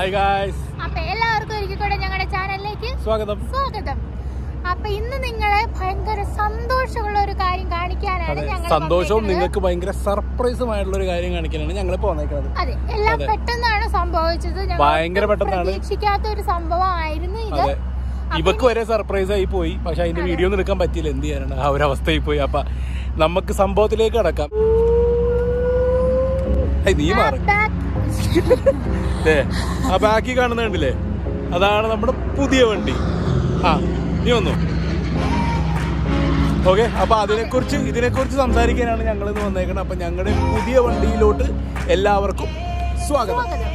Hi guys അപ്പൊ എല്ലാവർക്കും ഒരിക്കൽ കൂടെ ഞങ്ങളുടെ ചാനലിലേക്ക് സ്വാഗതം സ്വാഗതം അപ്പൊ ഇന്ന് നിങ്ങളെ ഭയങ്കര സന്തോഷമുള്ള ഒരു കാര്യം കാണിക്കാനാണ് അതെ ഞങ്ങൾ സന്തോഷവും വന്നേക്കുന്നത്. നിങ്ങൾക്ക് ഭയങ്കര സർപ്രൈസുമായിട്ടുള്ള ഒരു കാര്യം കാണിക്കാനാണ് ഞങ്ങൾ പോന്നേക്കുന്നത് അതെ എല്ലാം അതെ. പെട്ടെന്നാണ് സംഭവിച്ചത് ഞങ്ങൾ ഭയങ്കര ഒട്ടും പെട്ടെന്നാണ്. പ്രതീക്ഷിക്കാത്ത ഒരു സംഭവമായിരുന്നു ഇത് അതെ ഇവക്ക് വരെ സർപ്രൈസ് ആയി പോയി പക്ഷെ അതിന്റെ വീഡിയോ ഒന്നും എടുക്കാൻ പറ്റിയില്ല എന്ത് ചെയ്യാനാണ് ആ ഒരു അവസ്ഥയിൽ പോയി അപ്പൊ നമുക്ക് സംഭവത്തിലേക്ക് കടക്കാം ഹേയ്, നീ മാറി Back. ദേ, ആ ബാക്കി കാണുന്ന കണ്ടില്ലേ അതാണ് നമ്മുടെ പുതിയ വണ്ടി ആ നീ വന്നു ഓക്കെ അപ്പൊ അതിനെക്കുറിച്ച് ഇതിനെക്കുറിച്ച് സംസാരിക്കാനാണ് ഞങ്ങൾ ഇന്ന് വന്നേക്കുന്നത് അപ്പൊ ഞങ്ങളുടെ പുതിയ വണ്ടിയിലോട്ട് എല്ലാവർക്കും സ്വാഗതം സ്വാഗതം.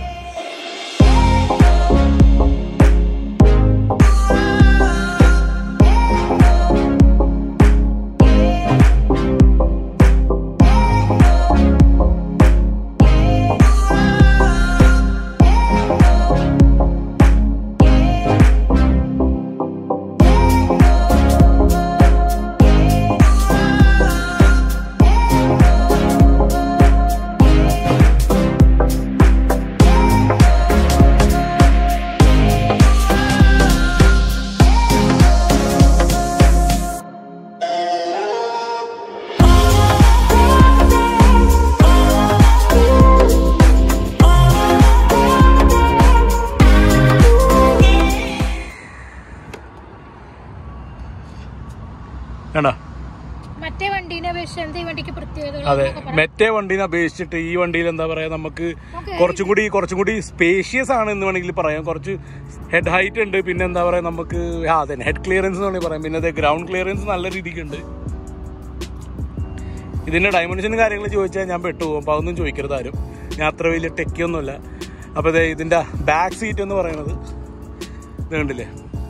വേണ്ട മറ്റേ വണ്ടീനെ അപേക്ഷിച്ച് എന്താ ഈ വണ്ടിക്ക് പ്രത്യേകത അതെ മറ്റേ വണ്ടീനെ അപേക്ഷിച്ചിട്ട് ഈ വണ്ടിയിൽ എന്താ പറയാ നമുക്ക് കുറച്ചും കൂടി കുറച്ചും കൂടി സ്പേഷ്യസ് ആണ് എന്ന് വേണമെങ്കിൽ പറയാം കുറച്ച് ഹെഡ് ഹൈറ്റ് ഉണ്ട് പിന്നെ എന്താ പറയാ നമുക്ക് ആ അതെ ഹെഡ് ക്ലിയറൻസ് എന്ന് വേണമെങ്കിൽ പറയാം പിന്നെ അതെ ഗ്രൗണ്ട് ക്ലിയറൻസ് നല്ല രീതിക്കുണ്ട് ഇതിന്റെ ഡയമെൻഷനും കാര്യങ്ങൾ ചോദിച്ചാൽ ഞാൻ പെട്ടുപോകും അപ്പൊ അതൊന്നും ചോദിക്കരുത് ആരും ഞാൻ അത്ര വലിയ ടെക്കിയൊന്നുമില്ല അപ്പൊ ദേ ഇതിന്റെ ബാക്ക് സീറ്റ് എന്ന് പറയുന്നത് ഇത് കണ്ടില്ലേ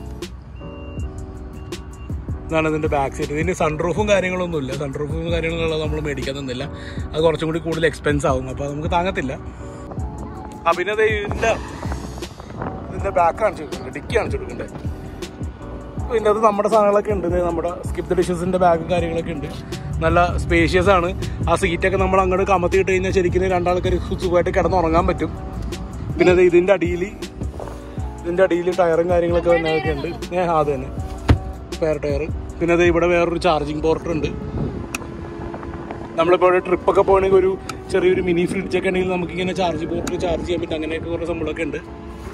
ഇതാണ് ഇതിന്റെ ബാക്ക് സീറ്റ് ഇതിന് സൺറൂഫും കാര്യങ്ങളൊന്നും ഇല്ല സൺറൂഫും കാര്യങ്ങളുള്ളത് നമ്മൾ മേടിക്കാൻ തന്നില്ല അത് കുറച്ചും കൂടി കൂടുതൽ എക്സ്പെൻസ് ആവും അപ്പോൾ നമുക്ക് താങ്ങത്തില്ല ആ പിന്നെ ദേ ഇതിന്റെ ഇതിന്റെ ബാക്ക് കാണിച്ചു കൊടുക്കുന്നുണ്ട് ഡിക്കി കാണിച്ചു കൊടുക്കണ്ടേ പിന്നെ അത് നമ്മുടെ സാധനങ്ങളൊക്കെ ഉണ്ട് ദേ നമ്മുടെ സ്കിപ്പ് ദ ഡിഷസിന്റെ ബാഗ് കാര്യങ്ങളൊക്കെ ഉണ്ട് നല്ല സ്പേഷ്യസ് ആണ് ആ സീറ്റൊക്കെ നമ്മൾ അങ്ങോട്ട് കമത്തി ഇട്ട് കഴിഞ്ഞാൽ ശരിക്കും രണ്ടാൾക്കാർ സുഖമായിട്ട് കിടന്നുറങ്ങാൻ പറ്റും പിന്നെ ദേ ഇതിന്റെ അടിയിൽ ഇതിന്റെ അടിയിൽ ടയറും കാര്യങ്ങളൊക്കെ വരുന്നതൊക്കെ ഉണ്ട് ഏ അത് തന്നെ സ്പെയർ ടയർ പിന്നെ അത് ഇവിടെ വേറൊരു ചാർജിങ് പോർട്ടർ ഉണ്ട് നമ്മളിപ്പോൾ ഇവിടെ ട്രിപ്പൊക്കെ പോകണമെങ്കിൽ ഒരു ചെറിയൊരു മിനി ഫ്രിഡ്ജ് ഒക്കെ ഉണ്ടെങ്കിൽ നമുക്ക് ഇങ്ങനെ ചാർജ് പോർട്ടർ ചാർജ് ചെയ്യാൻ പറ്റും അങ്ങനെയൊക്കെ കുറേ സംഭവമൊക്കെ ഉണ്ട്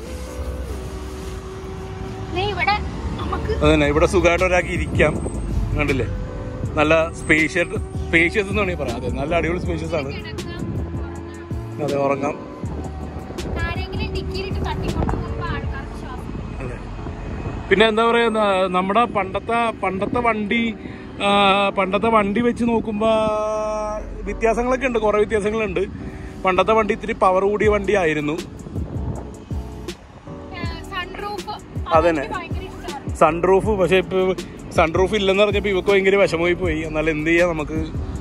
ദേ ഇവിടെ നമുക്ക് അതന്നെ ഇവിടെ സുഖമായിട്ട് ഒരാൾക്ക് ഇരിക്കാം കണ്ടില്ലേ നല്ല സ്പേഷ്യസ് സ്പേഷ്യസ് എന്ന് വേണമെങ്കിൽ പറയാം അതെ നല്ല അടിപൊളി സ്പേഷ്യസ് ആണ് കിടക്കാം, ഉറങ്ങാം. അതെ ഉറങ്ങാം ആരെങ്കിലും ഡിക്കിയിലിട്ട് തട്ടിക്കൊണ്ടുപോകുമ്പോ ആൾക്കാർക്ക് ശ്വാസം അതെ പിന്നെ എന്താ പറയാ ന- നമ്മുടെ പണ്ടത്തെ പണ്ടത്തെ വണ്ടി ആ, പണ്ടത്തെ വണ്ടി വെച്ച് നോക്കുമ്പോ വ്യത്യാസങ്ങളൊക്കെ ഉണ്ട് കുറെ വ്യത്യാസങ്ങളുണ്ട് പണ്ടത്തെ വണ്ടി ഇത്തിരി പവർ കൂടിയ വണ്ടി ആയിരുന്നു സൺറൂഫ് അതന്നെ. ഭയങ്കര ഇഷ്ടമാണ് സൺറൂഫ് പക്ഷെ ഇപ്പൊ സൺറൂഫ് ഇല്ലെന്ന് പറഞ്ഞപ്പോ ഇവക്ക് ഭയങ്കര വിഷമമായി പോയി എന്നാൽ എന്ത് ചെയ്യാം നമുക്ക്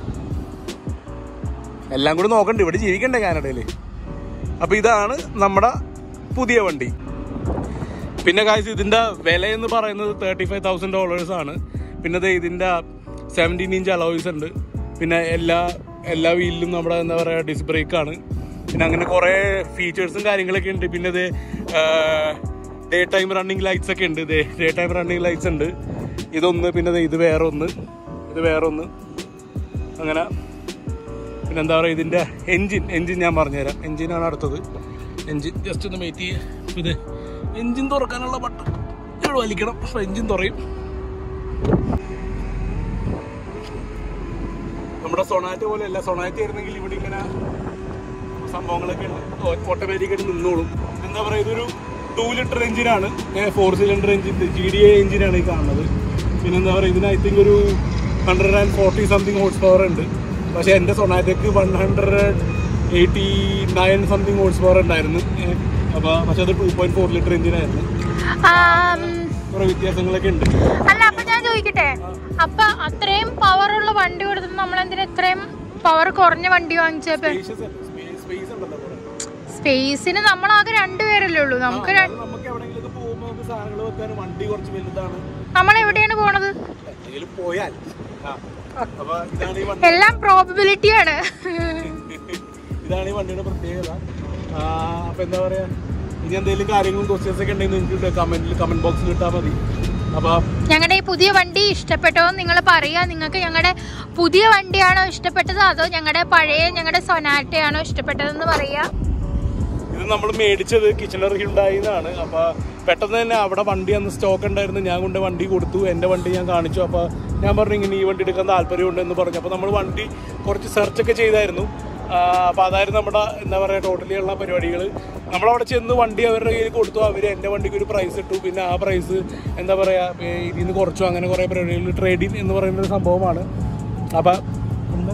എല്ലാം കൂടി നോക്കണ്ട ഇവിടെ ജീവിക്കണ്ടേ കാനഡയില് അപ്പൊ ഇതാണ് നമ്മുടെ പുതിയ വണ്ടി പിന്നെ കാശ് ഇതിന്റെ വില എന്ന് പറയുന്നത് തേർട്ടി ഫൈവ് തൗസൻഡ് ഡോളേഴ്സ് ആണ് പിന്നെ ദേ ഇതിന്റെ സെവൻറ്റീൻ ഇഞ്ച് അലോയ്സ് ഉണ്ട് പിന്നെ എല്ലാ എല്ലാ വീലിലും നമ്മുടെ എന്താ പറയുക ഡിസ് ബ്രേക്ക് ആണ് പിന്നെ അങ്ങനെ കുറേ ഫീച്ചേഴ്സും കാര്യങ്ങളൊക്കെ ഉണ്ട് പിന്നെ ഇത് ഡേ ടൈം റണ്ണിങ് ലൈറ്റ്സ് ഒക്കെ ഉണ്ട് ഡേ ടൈം റണ്ണിങ് ലൈറ്റ്സ് ഉണ്ട് ഇതൊന്ന് പിന്നെ ദേ ഇത് വേറെ ഒന്ന് ഇത് വേറെ ഒന്ന് അങ്ങനെ പിന്നെ എന്താ പറയുക ഇതിൻ്റെ എൻജിൻ എൻജിൻ ഞാൻ പറഞ്ഞുതരാം എൻജിനാണ് അടുത്തത് എൻജിൻ ജസ്റ്റ് ഒന്ന് വെയിറ്റ് ചെയ്യുക ഇത് എൻജിൻ തുറക്കാനുള്ള ബട്ടൺ ഇവിടെ വലിക്കണം അപ്പോൾ എൻജിൻ തുറയും നമ്മുടെ സൊണാറ്റ പോലെ അല്ല സൊണാറ്റ ആയിരുന്നെങ്കിൽ ഇവിടെ ഇങ്ങനെ സംഭവങ്ങളൊക്കെ ഉണ്ട് ഓട്ടോമാറ്റിക് ആയിട്ട് നിന്നോളും എന്താ പറയുക ഇതൊരു ടു ലിറ്റർ എഞ്ചിനാണ് four cylinder engine G D A എഞ്ചിനാണ് ഈ കാണുന്നത് പിന്നെ എന്താ പറയുക ഇതിന് ഐ തിങ്ക് ഒരു hundred and forty something horse power ഉണ്ട് പക്ഷേ എൻ്റെ സൊണാറ്റയ്ക്ക് one hundred eighty nine something horse power ഉണ്ടായിരുന്നു അപ്പോൾ പക്ഷേ അത് ടു പോയിന്റ് ഫോർ ലിറ്റർ എഞ്ചിനായിരുന്നു കുറേ വ്യത്യാസങ്ങളൊക്കെ ഉണ്ട് അല്ല അപ്പൊ ഞാൻ ചോദിക്കട്ടെ അപ്പൊ അത്രയും പവർ ഉള്ള വണ്ടി കൊടുത്തിട്ട് നമ്മൾ എന്തിനാ ഇത്രയും പവർ കുറഞ്ഞ വണ്ടി വാങ്ങിച്ചപ്പോ സ്പേഷ്യസ് സ്പേസ് ഉണ്ടല്ലോ കുറേ സ്പേസിന് നമ്മളാകെ രണ്ടുപേരല്ലേ ഉള്ളൂ നമുക്ക് ര- നമുക്ക് എവിടെയെങ്കിലും പോകുമ്പോൾ നമുക്ക് സാധനങ്ങൾ വെക്കാൻ വണ്ടി കുറച്ച് വലുതാണ് നമ്മൾ എവിടെയാണ് പോണത് എന്തെങ്കിലും പോയാൽ ആ. അപ്പൊ ഇതാണ് ഈ വണ്ടി എല്ലാം പ്രോബിലിറ്റി ആണ് ഇതാണ് ഈ വണ്ടിയുടെ പ്രത്യേകത ആ, അപ്പൊ എന്താ പറയാ ഇനി എന്തെങ്കിലും കാര്യങ്ങളും ക്വസ്റ്റ്യൻസ് ഒക്കെ ഉണ്ടെങ്കിൽ നിങ്ങൾക്ക് കമന്റിൽ കമന്റ് ബോക്സിൽ ഇട്ടാൽ മതി അപ്പൊ ഞങ്ങളുടെ ഈ പുതിയ വണ്ടി ഇഷ്ടപ്പെട്ടോ നിങ്ങൾ പറയുക നിങ്ങൾക്ക് ഞങ്ങളുടെ പുതിയ വണ്ടിയാണോ ഇഷ്ടപ്പെട്ടത് അതോ ഞങ്ങളുടെ പഴയ ഞങ്ങളുടെ സൊനാറ്റയാണോ ഇഷ്ടപ്പെട്ടതെന്ന് പറയുക ഇത് നമ്മൾ മേടിച്ചത് കിച്ചണർ ഹിണ്ടായിന്നാണ് അപ്പൊ പെട്ടെന്ന് തന്നെ അവിടെ വണ്ടി അന്ന് സ്റ്റോക്ക് ഉണ്ടായിരുന്നു ഞാൻ കൊണ്ട് വണ്ടി കൊടുത്തു എൻ്റെ വണ്ടി ഞാൻ കാണിച്ചു അപ്പോൾ ഞാൻ പറഞ്ഞു ഇങ്ങനെ ഈ വണ്ടി എടുക്കാൻ താല്പര്യമുണ്ട് എന്ന് പറഞ്ഞു അപ്പോൾ നമ്മൾ വണ്ടി കുറച്ച് സെർച്ച് ഒക്കെ ചെയ്തായിരുന്നു അപ്പോൾ അതായിരുന്നു നമ്മുടെ എന്താ പറയുക ടോട്ടലി ഉള്ള പരിപാടികൾ നമ്മളവിടെ ചെന്ന് വണ്ടി അവരുടെ കയ്യിൽ കൊടുത്തു അവർ എൻ്റെ വണ്ടിക്ക് ഒരു പ്രൈസ് ഇട്ടു പിന്നെ ആ പ്രൈസ് എന്താ പറയുക ഇതിൽ നിന്ന് കുറച്ചു അങ്ങനെ കുറേ പരിപാടികൾ ട്രേഡിങ് എന്ന് പറയുന്ന ഒരു സംഭവമാണ് അപ്പം എന്താ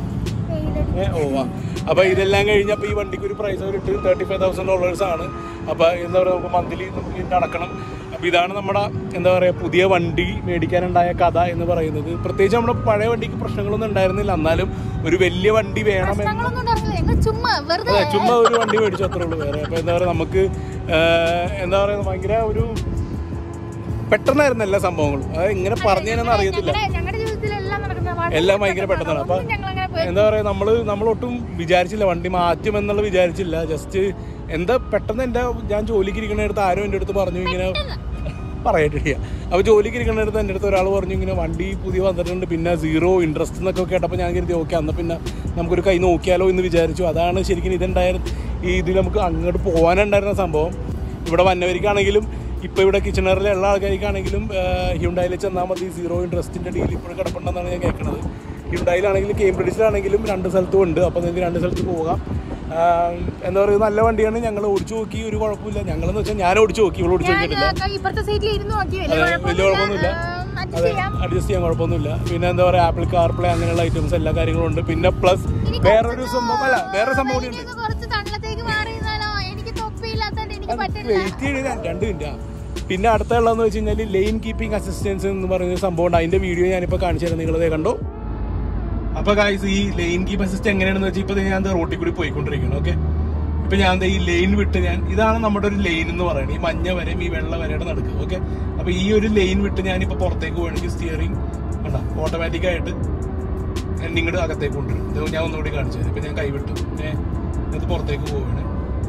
ഏ, ഓ ആ അപ്പൊ ഇതെല്ലാം കഴിഞ്ഞപ്പോൾ ഈ വണ്ടിക്ക് ഒരു പ്രൈസ് അവർ ഇട്ട് തേർട്ടി ഫൈവ് തൗസൻഡ് ഡോളേഴ്സ് ആണ് അപ്പൊ എന്താ പറയുക നമുക്ക് മന്ത്ലി നമുക്ക് ഇതിന്റെ അടക്കണം അപ്പൊ ഇതാണ് നമ്മുടെ എന്താ പറയുക പുതിയ വണ്ടി മേടിക്കാനുണ്ടായ കഥ എന്ന് പറയുന്നത് പ്രത്യേകിച്ച് നമ്മുടെ പഴയ വണ്ടിക്ക് പ്രശ്നങ്ങളൊന്നും ഉണ്ടായിരുന്നില്ല എന്നാലും ഒരു വലിയ വണ്ടി വേണമെന്ന് ഞങ്ങളൊന്നും ഉണ്ടായിരുന്നില്ല. ഞങ്ങൾ ചുമ്മാ വെറുതെ അതെ ചുമ്മാ ഒരു വണ്ടി മേടിച്ചു അത്രേ ഉള്ളൂ വേറെ അപ്പൊ എന്താ പറയുക നമുക്ക് ആ, എന്താ പറയുക ഭയങ്കര ഒരു പെട്ടെന്നായിരുന്നു എല്ലാ സംഭവങ്ങളും അത് ഇങ്ങനെ പറഞ്ഞതിനൊന്നും അറിയത്തില്ല ഞങ്ങളുടെ ഞങ്ങളുടെ ജീവിതത്തിൽ എല്ലാം നടക്കുന്ന വളരെ എല്ലാം ഭയങ്കര പെട്ടെന്നാണ് അപ്പൊ ഒന്നും ഞങ്ങളങ്ങനെ പോയി- എന്താ പറയാ നമ്മള് നമ്മളൊട്ടും വിചാരിച്ചില്ല വണ്ടി മാറ്റും എന്നുള്ള വിചാരിച്ചില്ല ജസ്റ്റ് എന്താ പെട്ടെന്ന് എന്റെ ഞാൻ ജോലിക്ക് ഇരിക്കുന്ന അടുത്ത് ആരും എൻ്റെ അടുത്ത് പറഞ്ഞു ഇങ്ങനെ പറയട്ടില്ല അപ്പൊ ജോലിക്ക് ഇരിക്കുന്ന അടുത്ത് എൻ്റെ അടുത്ത് ഒരാൾ പറഞ്ഞു ഇങ്ങനെ വണ്ടി പുതിയ വന്നിട്ടുണ്ട് പിന്നെ സീറോ ഇൻട്രസ്റ്റ് എന്നൊക്കെ കേട്ടപ്പോൾ ഞാൻ കരുതി ഓക്കെ അന്ന് പിന്നെ നമുക്കൊരു കൈ നോക്കിയാലോ എന്ന് വിചാരിച്ചു അതാണ് ശരിക്കും ഇതുണ്ടായിരുന്നു ഈ ഇതിൽ നമുക്ക് അങ്ങോട്ട് പോകാനുണ്ടായിരുന്ന സംഭവം ഇവിടെ വന്നവർക്കാണെങ്കിലും ഇപ്പോൾ ഇവിടെ കിച്ചണറിലുള്ള ആൾക്കാർക്കാണെങ്കിലും ഹ്യുണ്ടായിൽ ചെന്നാൽ മതി സീറോ ഇൻട്രസ്റ്റിൻ്റെ ഡീൽ ഇപ്പോഴും കിടപ്പുണ്ടെന്നാണ് ഞാൻ കേൾക്കുന്നത് ഹ്യുണ്ടായിലാണെങ്കിലും കേംബ്രിഡ്ജിലാണെങ്കിലും രണ്ട് സ്ഥലത്തും ഉണ്ട് അപ്പോൾ നിങ്ങൾക്ക് രണ്ട് സ്ഥലത്ത് പോകാം ആഹ് എന്താ പറയുക നല്ല വണ്ടിയാണ് ഞങ്ങൾ ഓടിച്ചു നോക്കി ഒരു കുഴപ്പമില്ല ഞങ്ങളെന്ന് വെച്ചാൽ ഞാൻ ഓടിച്ചു നോക്കി ഇവിടെ ഓടിച്ചു നോക്കിയിട്ടില്ല ഞാൻ ഇപ്പുറത്തെ സീറ്റിൽ ഇരുന്ന് നോക്കി വലിയ അതെ വലിയ കുഴപ്പമൊന്നുമില്ല adjust അതെ ചെയ്യാം. അഡ്ജസ്റ്റ് ചെയ്യാൻ കുഴപ്പമൊന്നുമില്ല പിന്നെ എന്താ പറയുക ആപ്പിൾ കാർപ്ലേ അങ്ങനെയുള്ള ഐറ്റംസ് എല്ലാ കാര്യങ്ങളും ഉണ്ട് പിന്നെ പ്ലസ് വേറൊരു സംഭവം അല്ല വേറെ സംഭവം കൂടി ഉണ്ട് ഇത് കുറച്ച് തള്ളത്തേക്ക് മാറി നിന്നാലോ എനിക്ക് തൊപ്പിയില്ലാത്തോണ്ട് എനിക്ക് പറ്റില്ല വെയിറ്റ് ചെയ്ത് രണ്ട് മിനിറ്റാ പിന്നെ അടുത്തുള്ളതെന്ന് വെച്ച് കഴിഞ്ഞാൽ ലെയിൻ കീപ്പിംഗ് അസിസ്റ്റൻസ് എന്ന് പറയുന്ന ഒരു സംഭവം ഉണ്ട് അതിന്റെ വീഡിയോ ഞാനിപ്പോൾ കാണിച്ചു തരാം നിങ്ങളതേ കണ്ടോ അപ്പൊ ഗായ്സ് ഈ ലെയിൻ കീപ്പ് അസിസ്റ്റ് എങ്ങനെയാണെന്ന് വെച്ചാൽ ഇപ്പൊ ഞാൻ ദേ റോട്ടിൽ കൂടി പോയിക്കൊണ്ടിരിക്കുന്നു ഓക്കെ ഇപ്പൊ ഞാൻ ദേ ഈ ലൈൻ വിട്ട് ഞാൻ ഇതാണ് നമ്മുടെ ഒരു ലൈൻ എന്ന് പറയുന്നത് ഈ മഞ്ഞ വരെയും ഈ വെള്ള വരയുടെ നടുക്ക് ഓക്കെ അപ്പൊ ഈ ഒരു ലൈൻ വിട്ട് ഞാനിപ്പോ പുറത്തേക്ക് പോകണമെങ്കിൽ സ്റ്റിയറിംഗ് കണ്ട ഓട്ടോമാറ്റിക് ആയിട്ട് എന്നെ ഇങ്ങോട്ട് അകത്തേക്ക് കൊണ്ടുവരും ഇത് ഞാൻ ഒന്നുകൂടി കാണിച്ചു തരാം ഇപ്പൊ ഞാൻ കൈവിട്ടു ഏഹ് ഇത് പുറത്തേക്ക് പോവുകയാണ്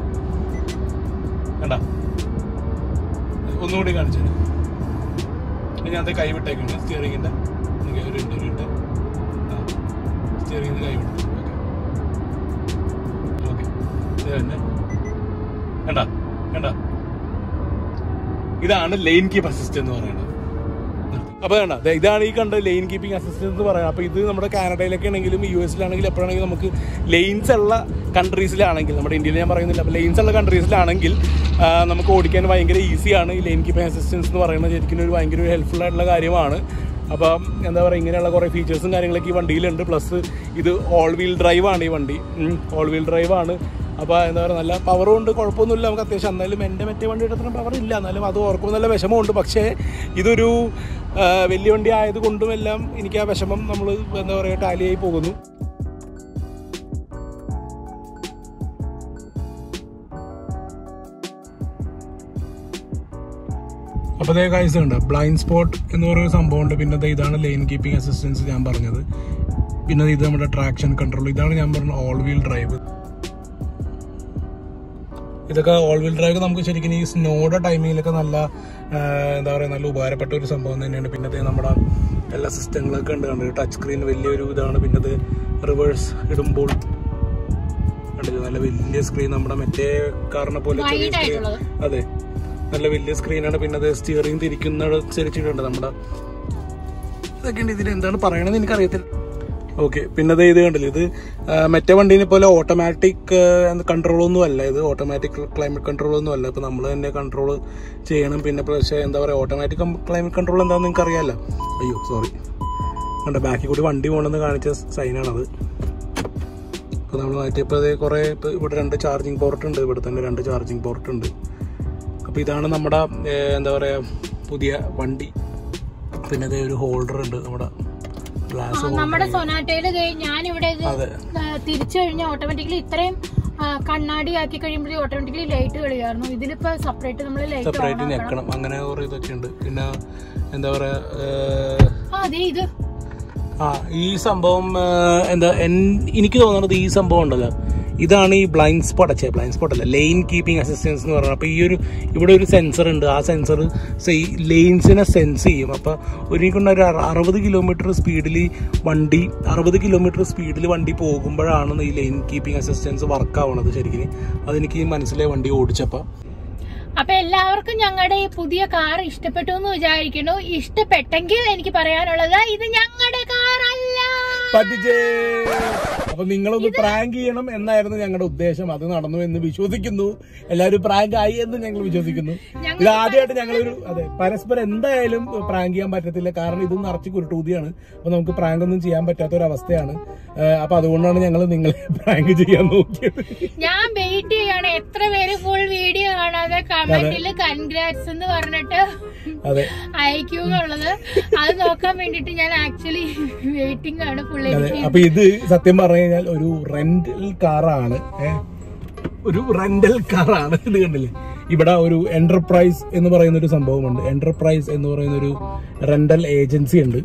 കണ്ട ഒന്നുകൂടി കാണിച്ചു തരാം ഇനി ഞാൻ അത് കൈവിട്ടേക്കാണ് സ്റ്റിയറിംഗിന്റെ ഒരു ഉണ്ട് ഒരു ഉണ്ട് സ്റ്റിയറിംഗിന് കൈവിട്ടു ഓക്കെ ഓക്കെ ഇത് തന്നെ കണ്ട കണ്ട ഇതാണ് ലൈൻ കീപ്പ് അസിസ്റ്റ് എന്ന് പറയുന്നത് അപ്പൊ വേണ്ട ദേ ഇതാണ് ഈ കണ്ട ലൈൻ കീപ്പിംഗ് അസിസ്റ്റന്റ് എന്ന് പറയുന്നത് അപ്പൊ ഇത് നമ്മുടെ കാനഡയിലൊക്കെ ആണെങ്കിലും യു എസിലാണെങ്കിലും എപ്പോഴാണെങ്കിലും നമുക്ക് ലൈൻസ് ഉള്ള കൺട്രീസിലാണെങ്കിൽ നമ്മുടെ ഇന്ത്യയിൽ ഞാൻ പറയുന്നില്ല അപ്പൊ ലൈൻസ് ഉള്ള കൺട്രീസിലാണെങ്കിൽ ആ, നമുക്ക് ഓടിക്കാൻ ഭയങ്കര ഈസിയാണ് ഈ ലൈൻ കീപ്പിംഗ് അസിസ്റ്റൻസ് എന്ന് പറയുന്നത് ശരിക്കും ഒരു ഭയങ്കര ഒരു ഹെൽപ്ഫുൾ ആയിട്ടുള്ള കാര്യമാണ് അപ്പം എന്താ പറയുക ഇങ്ങനെയുള്ള കുറേ ഫീച്ചേഴ്സും കാര്യങ്ങളൊക്കെ ഈ വണ്ടിയിലുണ്ട് പ്ലസ് ഇത് ഓൾ വീൽ ഡ്രൈവ് ആണ് ഈ വണ്ടി ഓൾ വീൽ ഡ്രൈവ് ആണ് അപ്പോൾ എന്താ പറയുക നല്ല പവറും ഉണ്ട് കുഴപ്പമൊന്നുമില്ല നമുക്ക് അത്യാവശ്യം എന്നാലും എൻ്റെ മറ്റേ വണ്ടിയുടെ അത്ര പവർ ഇല്ല എന്നാലും അത് ഓർക്കുമ്പോൾ നല്ല വിഷമമുണ്ട് പക്ഷേ ഇതൊരു ആ, വലിയ വണ്ടി ആയതുകൊണ്ടും എല്ലാം എനിക്ക് ആ വിഷമം നമ്മൾ എന്താ പറയുക ടാലിയായി പോകുന്നു അപ്പോൾ അതേ കാഴ്ച ഉണ്ട് ബ്ലൈൻഡ് സ്പോട്ട് എന്ന് പറയുന്ന സംഭവമുണ്ട് പിന്നെ ദേ ഇതാണ് ലൈൻ കീപ്പിംഗ് അസിസ്റ്റൻസ് ഞാൻ പറഞ്ഞത് പിന്നെ ഇത് നമ്മുടെ ട്രാക്ഷൻ കൺട്രോൾ ഇതാണ് ഞാൻ പറഞ്ഞ ഓൾ വീൽ ഡ്രൈവ് ഇതൊക്കെ ഓൾ വീൽ ഡ്രൈവ് നമുക്ക് ശരിക്കും ഈ സ്നോയുടെ ടൈമിങ്ങിലൊക്കെ നല്ല ആ, എന്താ പറയുക നല്ല ഉപകാരപ്പെട്ട ഒരു സംഭവം തന്നെയാണ് പിന്നെ ദേ നമ്മുടെ എല്ലാ സിസ്റ്റങ്ങളൊക്കെ ഉണ്ട് കണ്ടത് ടച്ച് സ്ക്രീൻ വലിയൊരു ഇതാണ് പിന്നെ ഇത് റിവേഴ്സ് ഇടുമ്പോൾ കണ്ടില്ലേ നല്ല വലിയ സ്ക്രീൻ നമ്മുടെ മറ്റേ കാറിനെ പോലെ ചെറിയ Wide screen. ആയിട്ടുള്ളത്. അതെ നല്ല വലിയ സ്ക്രീനാണ് പിന്നെ അത് സ്റ്റിയറിംഗ് തിരിക്കുന്നതനുസരിച്ചിട്ടുണ്ട് നമ്മുടെ ഇതൊക്കെ ഉണ്ട് ഇതിൽ എന്താണ് പറയണമെന്ന് എനിക്കറിയത്തില്ല ഓക്കെ പിന്നെ ദേ ഇത് കണ്ടില്ല ഇത് ആ, മറ്റേ വണ്ടീനെ പോലെ ഓട്ടോമാറ്റിക് കൺട്രോൾ ഒന്നും അല്ല ഇത് ഓട്ടോമാറ്റിക് ക്ലൈമറ്റ് കൺട്രോൾ ഒന്നും അല്ല ഇപ്പൊ നമ്മൾ തന്നെ കൺട്രോൾ ചെയ്യണം പിന്നെ പക്ഷേ എന്താ പറയുക ഓട്ടോമാറ്റിക് ക്ലൈമറ്റ് കൺട്രോൾ എന്താണെന്ന് നിങ്ങൾക്ക് അറിയാമല്ലോ അയ്യോ സോറി കണ്ട ബാക്കിൽ കൂടി വണ്ടി പോകണമെന്ന് കാണിച്ച സൈനാണത് ഇപ്പോൾ നമ്മൾ മാറ്റിയപ്പോൾ അതേ കുറേ ഇപ്പോൾ ഇവിടെ രണ്ട് ചാർജിങ് പോർട്ട് ഉണ്ട് ഇവിടെ തന്നെ രണ്ട് ചാർജിങ് പോർട്ട് ഉണ്ട് അപ്പോൾ ഇതാണ് നമ്മുടെ ഏഹ്, എന്താ പറയുക പുതിയ വണ്ടി പിന്നെ അതേ ഒരു ഹോൾഡർ ഉണ്ട് നമ്മുടെ ഗ്ലാസ് ഹോൾഡർ നമ്മുടെ സൊനാറ്റയില് ഞാനിവിടെ ഇത് അതെ തിരിച്ചു കഴിഞ്ഞാൽ ഓട്ടോമാറ്റിക്കലി ഇത്രയും ആ, കണ്ണാടി ആക്കി കഴിയുമ്പോഴേ ഓട്ടോമാറ്റിക്കലി ലൈറ്റ് കളിയായിരുന്നു ഇതിലിപ്പോ സെപ്പറേറ്റ് നമ്മൾ ലൈറ്റ് സെപ്പറേറ്റ് ഞെക്കണം അങ്ങനെ കുറേ ഇതൊക്കെ ഉണ്ട് പിന്നെ എന്താ പറയുക ആ അതെ ഇത് ആ ഈ സംഭവം ആ, എന്താ എൻ- എനിക്ക് തോന്നുന്നത് ഈ സംഭവം ഉണ്ടല്ലോ ഇതാണ് ഈ ബ്ലൈൻഡ് സ്പോട്ട് അച്ഛേ ബ്ലൈൻഡ് സ്പോട്ട് അല്ല ലെയിൻ കീപ്പിംഗ് അസിസ്റ്റൻസ് എന്ന് പറയുന്നത് അപ്പോൾ ഈ ഒരു ഇവിടെ ഒരു സെൻസർ ഉണ്ട് ആ സെൻസർ ഈ ലെയിൻസിനെ സെൻസ് ചെയ്യും അപ്പോൾ ഒരു കൊണ്ട് ഒരു അറ- അറുപത് കിലോമീറ്റർ സ്പീഡിൽ വണ്ടി അറുപത് കിലോമീറ്റർ സ്പീഡിൽ വണ്ടി പോകുമ്പോഴാണ് ഈ ലെയിൻ കീപ്പിംഗ് അസിസ്റ്റൻസ് വർക്ക് ആവണത് ശരിക്കും അതെനിക്ക് മനസ്സിലായി വണ്ടി ഓടിച്ചപ്പോൾ അപ്പൊ എല്ലാവർക്കും ഞങ്ങളുടെ ഈ പുതിയ കാർ ഇഷ്ടപ്പെട്ടു എന്ന് വിചാരിക്കുന്നു ഇഷ്ടപ്പെട്ടെങ്കിൽ എനിക്ക് പറയാനുള്ളത് ഇത് ഞങ്ങളുടെ കാറല്ല പറ്റിച്ചേ അപ്പൊ നിങ്ങളൊന്ന് പ്രാങ്ക് ചെയ്യണം എന്നായിരുന്നു ഞങ്ങളുടെ ഉദ്ദേശം അത് നടന്നു എന്ന് വിശ്വസിക്കുന്നു എല്ലാവരും പ്രാങ്ക് ആയി എന്ന് ഞങ്ങൾ വിശ്വസിക്കുന്നു ഞങ്ങൾ ഇത് ആദ്യമായിട്ട് ഞങ്ങളൊരു അതെ പരസ്പരം എന്തായാലും പ്രാങ്ക് ചെയ്യാൻ പറ്റത്തില്ല കാരണം ഇത് നിറച്ച് കുരുട്ടൂതിയാണ് അപ്പൊ നമുക്ക് പ്രാങ്ക് ഒന്നും ചെയ്യാൻ പറ്റാത്ത ഒരു അവസ്ഥയാണ് ഏഹ് അപ്പൊ അതുകൊണ്ടാണ് ഞങ്ങൾ നിങ്ങളെ പ്രാങ്ക് ചെയ്യാൻ നോക്കിയത് ഞാൻ വെയിറ്റ് ചെയ്യാണ് എത്ര പേര് ഫുൾ വീഡിയോ കാണാതെ കമന്റിൽ കൺഗ്രാറ്റ്സ് എന്ന് പറഞ്ഞിട്ട് അതെ അയക്കൂന്നുള്ളത് അത് നോക്കാൻ വേണ്ടിട്ട് ഞാൻ ആക്ച്വലി വെയിറ്റിംഗ് ആണ് ഫുൾ അതെ അപ്പൊ ഇത് സത്യം പറഞ്ഞു കഴിഞ്ഞാൽ ഒരു റെന്റൽ കാറാണ് ഏഹ് ഒരു റെന്റൽ കാറാണ് ഇത് കണ്ടില്ലേ ഇവിടെ ഒരു എന്റർപ്രൈസ് എന്ന് പറയുന്ന ഒരു സംഭവമുണ്ട് എന്റർപ്രൈസ് എന്ന് പറയുന്ന ഒരു റെന്റൽ ഏജൻസി ഉണ്ട്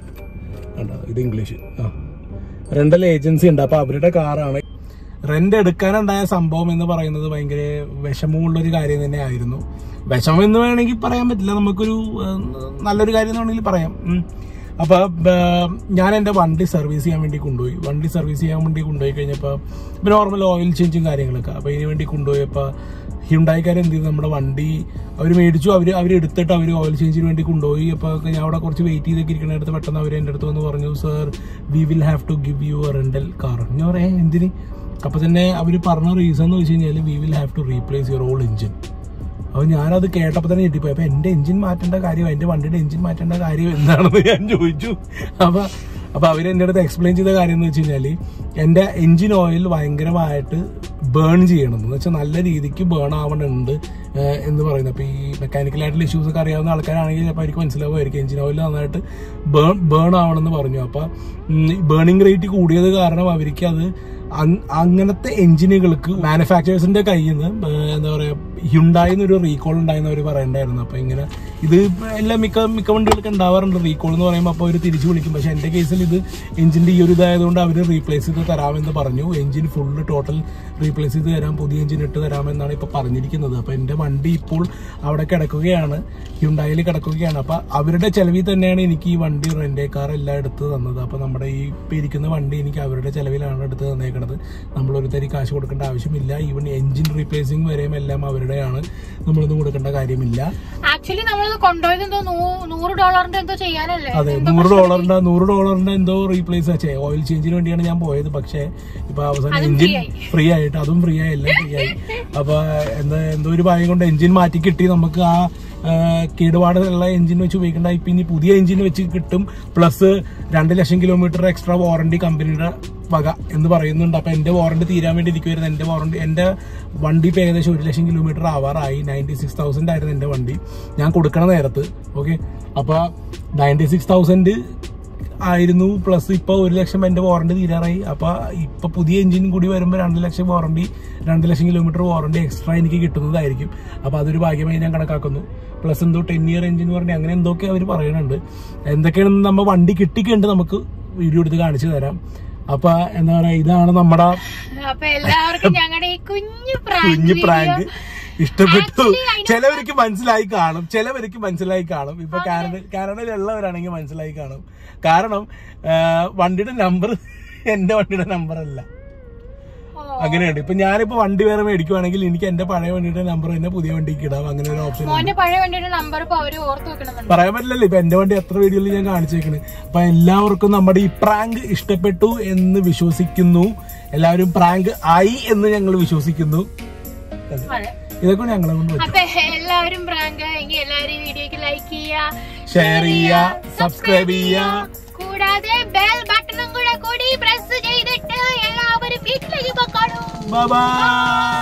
കണ്ടോ ഇത് ഇംഗ്ലീഷ് ആ റെന്റൽ ഏജൻസി ഉണ്ട് അപ്പൊ അവരുടെ കാറാണ് റെന്റ് എടുക്കാനുണ്ടായ സംഭവം എന്ന് പറയുന്നത് ഭയങ്കര വിഷമമുള്ള ഒരു കാര്യം തന്നെ ആയിരുന്നു വിഷമം എന്ന് വേണമെങ്കിൽ പറയാൻ പറ്റില്ല നമുക്കൊരു ഏഹ്, നല്ലൊരു കാര്യം എന്ന് വേണമെങ്കിൽ പറയാം ഉം. അപ്പൊ ഏഹ്, ഞാൻ എൻ്റെ വണ്ടി സർവീസ് ചെയ്യാൻ വേണ്ടി കൊണ്ടുപോയി വണ്ടി സർവീസ് ചെയ്യാൻ വേണ്ടി കൊണ്ടുപോയി കഴിഞ്ഞപ്പോൾ നോർമൽ ഓയിൽ ചേഞ്ചും കാര്യങ്ങളൊക്കെ അപ്പൊ ഇതിന് വേണ്ടി കൊണ്ടുപോയപ്പോൾ ഹ്യുണ്ടായിക്കാർ എന്ത് ചെയ്തു നമ്മുടെ വണ്ടി അവർ മേടിച്ചു അവർ അവർ എടുത്തിട്ട് അവർ ഓയിൽ ചേഞ്ചിന് വേണ്ടി കൊണ്ടുപോയി അപ്പോൾ ഞാൻ അവിടെ കുറച്ച് വെയിറ്റ് ചെയ്തൊക്കെ ഇരിക്കണ അടുത്ത് പെട്ടെന്ന് അവർ എൻ്റെ അടുത്ത് വന്ന് പറഞ്ഞു sir we will have to give you a rental car ഞാൻ പറയാം എന്തിന് അപ്പോൾ തന്നെ അവർ പറഞ്ഞ റീസൺ എന്ന് വെച്ച് കഴിഞ്ഞാൽ we will have to replace your all engine അപ്പോൾ ഞാനത് കേട്ടപ്പോൾ തന്നെ ഞെട്ടിപ്പോയി അപ്പോൾ എൻ്റെ എഞ്ചിൻ മാറ്റേണ്ട കാര്യം എൻ്റെ വണ്ടിയുടെ എഞ്ചിൻ മാറ്റേണ്ട കാര്യം എന്താണെന്ന് ഞാൻ ചോദിച്ചു അപ്പോൾ അപ്പോൾ അവർ എൻ്റെ അടുത്ത് എക്സ്പ്ലെയിൻ ചെയ്ത കാര്യം എന്ന് വെച്ച് കഴിഞ്ഞാൽ എൻ്റെ എഞ്ചിൻ ഓയിൽ ഭയങ്കരമായിട്ട് ബേൺ ചെയ്യണം എന്ന് വെച്ചാൽ നല്ല രീതിക്ക് ബേൺ ആവണുണ്ട് ഏഹ് എന്ന് പറയുന്നത് അപ്പോൾ ഈ മെക്കാനിക്കലായിട്ടുള്ള ഇഷ്യൂസ് ഒക്കെ അറിയാവുന്ന ആൾക്കാരാണെങ്കിൽ ചിലപ്പോൾ അവർക്ക് മനസ്സിലാവുമായിരിക്കും എഞ്ചിൻ ഓയിൽ നന്നായിട്ട് ബേൺ ബേൺ ആവണമെന്ന് പറഞ്ഞു അപ്പോൾ ബേണിംഗ് റേറ്റ് കൂടിയത് കാരണം അവർക്ക് അത് അങ്- അങ്ങനത്തെ എഞ്ചിനുകൾക്ക് മാനുഫാക്ചറേഴ്സിന്റെ കയ്യിൽ നിന്ന് എന്താ പറയാ ഹ്യുണ്ടായി ഒരു റീകോൾ ഉണ്ടായെന്ന് അവർ പറയണ്ടായിരുന്നു അപ്പൊ ഇങ്ങനെ ഇത് എല്ലാ മിക്ക മിക്ക വണ്ടികൾക്ക് ഉണ്ടാവാറുണ്ട് റീകോൾ എന്ന് പറയുമ്പോൾ അപ്പോൾ അവർ തിരിച്ചു വിളിക്കും പക്ഷെ എന്റെ കേസിൽ ഇത് എഞ്ചിന്റെ ഈ ഒരു ഇതായതുകൊണ്ട് അവർ റീപ്ലേസ് ചെയ്ത് തരാമെന്ന് പറഞ്ഞു എഞ്ചിൻ ഫുള്ള് ടോട്ടൽ റീപ്ലേസ് ചെയ്ത് തരാം പുതിയ എഞ്ചിൻ ഇട്ട് തരാമെന്നാണ് ഇപ്പൊ പറഞ്ഞിരിക്കുന്നത് അപ്പൊ എന്റെ വണ്ടി ഇപ്പോൾ അവിടെ കിടക്കുകയാണ് ഹ്യുണ്ടായിൽ കിടക്കുകയാണ് അപ്പൊ അവരുടെ ചെലവിൽ തന്നെയാണ് എനിക്ക് ഈ വണ്ടി റെന്റേ കാർ എല്ലാം എടുത്ത് തന്നത് അപ്പൊ നമ്മുടെ ഈ ഇപ്പൊ ഇരിക്കുന്ന വണ്ടി എനിക്ക് അവരുടെ ചെലവിലാണ് എടുത്ത് തന്നേക്കണത് നമ്മൾ ഒരു തരി കാശ് കൊടുക്കേണ്ട ആവശ്യമില്ല ഈവൻ എഞ്ചിൻ റീപ്ലേസിംഗ് വരെയും എല്ലാം അവരുടെയാണ് നമ്മളൊന്നും കൊടുക്കേണ്ട കാര്യമില്ല ആക്ച്വലി നമ്മളത് കൊണ്ടുപോയത് എന്തോ നൂ- നൂറ് ഡോളറിന്റെ എന്തോ ചെയ്യാനല്ലേ അതെ നൂറ് ഡോളറിന്റെ നൂറ് ഡോളറിന്റെ എന്തോ റീപ്ലേസ് ആച്ചേ ഓയിൽ ചേഞ്ചിന് വേണ്ടിയാണ് ഞാൻ പോയത് പക്ഷേ ഇപ്പൊ അവസാനം അതും എഞ്ചിൻ free ആയി. ഫ്രീ ആയിട്ട് അതും ഫ്രീ ആയി എല്ലാം ഫ്രീ ആയി അപ്പൊ എന്താ എന്തോ ഒരു ഭാഗ്യം കൊണ്ട് എഞ്ചിൻ മാറ്റി കിട്ടി നമുക്ക് ആ ആ, കേടുപാടുള്ള എഞ്ചിൻ വെച്ച് ഉപയോഗിക്കേണ്ട ഇപ്പൊ ഇനി പുതിയ എഞ്ചിൻ വെച്ച് കിട്ടും പ്ലസ് രണ്ട് ലക്ഷം കിലോമീറ്റർ എക്സ്ട്രാ വാറണ്ടി കമ്പനിയുടെ വക എന്ന് പറയുന്നുണ്ട് അപ്പൊ എന്റെ വാറണ്ടി തീരാൻ വേണ്ടി ഇരിക്കുവായിരുന്നു എന്റെ വാറണ്ടി എന്റെ വണ്ടി ഇപ്പൊ ഏകദേശം ഒരു ലക്ഷം കിലോമീറ്റർ ആവാറായി നയൻറ്റി സിക്സ് തൗസൻഡ് ആയിരുന്നു എന്റെ വണ്ടി ഞാൻ കൊടുക്കണ നേരത്ത് ഓക്കെ അപ്പൊ നയൻറ്റി സിക്സ് തൗസൻഡ് ആയിരുന്നു പ്ലസ് ഇപ്പൊ ഒരു ലക്ഷം എന്റെ വാറണ്ടി തീരാറായി അപ്പൊ ഇപ്പൊ പുതിയ എഞ്ചിൻ കൂടി വരുമ്പോൾ രണ്ട് ലക്ഷം വാറണ്ടി രണ്ട് ലക്ഷം കിലോമീറ്റർ വാറണ്ടി എക്സ്ട്രാ എനിക്ക് കിട്ടുന്നതായിരിക്കും അപ്പൊ അതൊരു ഭാഗ്യമായി ഞാൻ കണക്കാക്കുന്നു പ്ലസ് എന്തോ ടെൻ ഇയർ എഞ്ചിൻ വാറണ്ടി അങ്ങനെ എന്തൊക്കെ അവർ പറയുന്നുണ്ട് എന്തൊക്കെയാണെന്ന് നമ്മ വണ്ടി കിട്ടിക്കണ്ട് നമുക്ക് വീഡിയോ എടുത്ത് കാണിച്ചു തരാം അപ്പൊ എന്താ പറയാ ഇതാണ് നമ്മുടെ അപ്പൊ എല്ലാവർക്കും ഞങ്ങളുടെ ഈ കുഞ്ഞു കുഞ്ഞു പ്രാങ്ക് ഇഷ്ടപ്പെട്ടു Actually, അതിനകത്ത് ചിലവർക്ക് മനസ്സിലായി കാണും ചിലവർക്ക് മനസ്സിലായി കാണും ഇപ്പൊ കാനഡ കാനഡയിലുള്ളവരാണെങ്കിൽ മനസ്സിലായി കാണും കാരണം ആ, വണ്ടിയുടെ നമ്പർ എന്റെ വണ്ടിയുടെ നമ്പർ അല്ല അങ്ങനെയുണ്ട് ഇപ്പൊ ഞാനിപ്പോ വണ്ടി വേറെ മേടിക്കുവാണെങ്കിൽ എനിക്ക് എന്റെ പഴയ വണ്ടിയുടെ നമ്പർ തന്നെ പുതിയ വണ്ടിക്ക് ഇടാം അങ്ങനെ ഒരു ഓപ്ഷൻ മോന്റെ പഴയ വണ്ടിയുടെ നമ്പർ ഇപ്പൊ അവര് ഓർത്ത് വെക്കണമെന്നുണ്ട് പറയാൻ പറ്റില്ലല്ലോ ഇപ്പൊ എന്റെ വണ്ടി എത്ര വീഡിയോയിൽ ഞാൻ കാണിച്ചേക്കണ് അപ്പൊ എല്ലാവർക്കും നമ്മുടെ ഈ പ്രാങ്ക് ഇഷ്ടപ്പെട്ടു എന്ന് വിശ്വസിക്കുന്നു എല്ലാവരും പ്രാങ്ക് ആയി എന്ന് ഞങ്ങൾ വിശ്വസിക്കുന്നു അതെ ഇതൊക്കെ ഞങ്ങളെ കൊണ്ട് പറ്റും അപ്പൊ എല്ലാവരും പ്രാങ്ക് എങ്കിൽ എല്ലാവരും വീഡിയോക്ക് ലൈക്ക് ചെയ്യുക ഷെയർ ചെയ്യുക സബ്സ്ക്രൈബ് ചെയ്യുക കൂടാതെ ബെൽ ബട്ടണും കൂടെ കൂടി പ്രസ് ചെയ്തിട്ട് എല്ലാവരും വീട്ടിലേക്ക് പോക്കോളൂ ബൈ